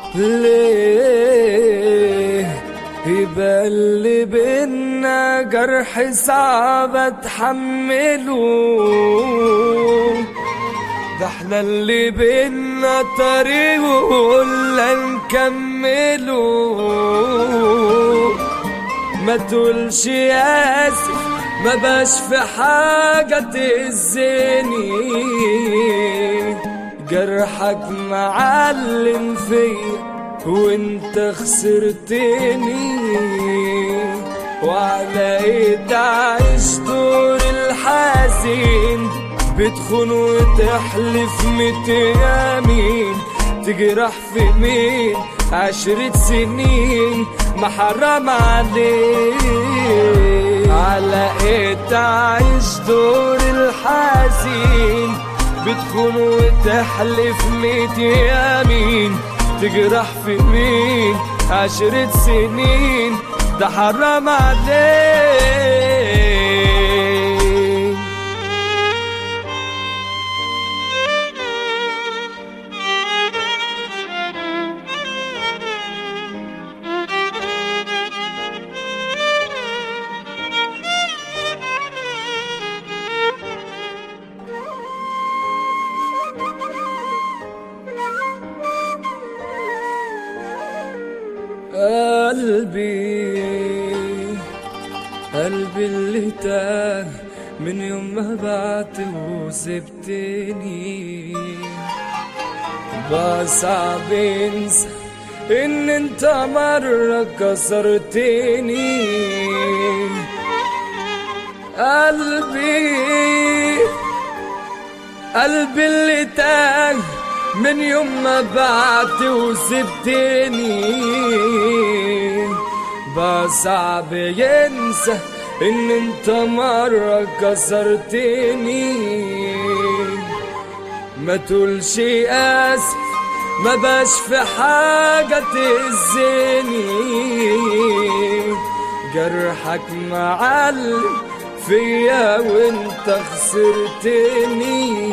ليه يبقى اللي بينا جرح صعب اتحمله ده احنا اللي بينا طريق ولا نكمله ما تقولش اسف ما باش في حاجة تأذيني جرحك معلم فيا وانت خسرتني وعلى ايه تعيش دور الحزين بتخون وتحلف ميت يمين تجرح في مين عشرة سنين ما حرام عليك على ايه تعيش دور الحزين بتخون وتحلف ميت يمين تجرح في مين عشرة سنين ده حرام عليك قلبي قلبي اللي تاه من يوم ما بعت وسبتني بقى صعب انسى ان انت مرة كسرتني قلبي قلبي اللي تاه من يوم ما بعت وسبتني بقى صعب ينسى ان انت مرة كسرتني ما تقولش اسف ما باش في حاجة تأذيني جرحك معلم فيا وانت خسرتني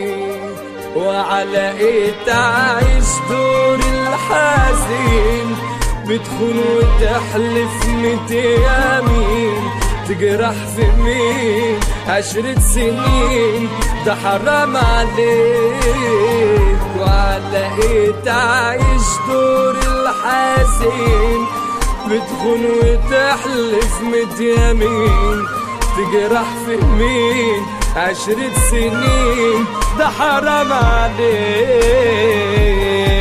وعلى ايه تعيش دور الحزين بتخون وتحلف ميت يمين تجرح في مين عشرة سنين ده حرام عليك وعلى ايه تعيش دور الحزين بتخون وتحلف ميت يمين تجرح في مين عشرة سنين ده حرام عليك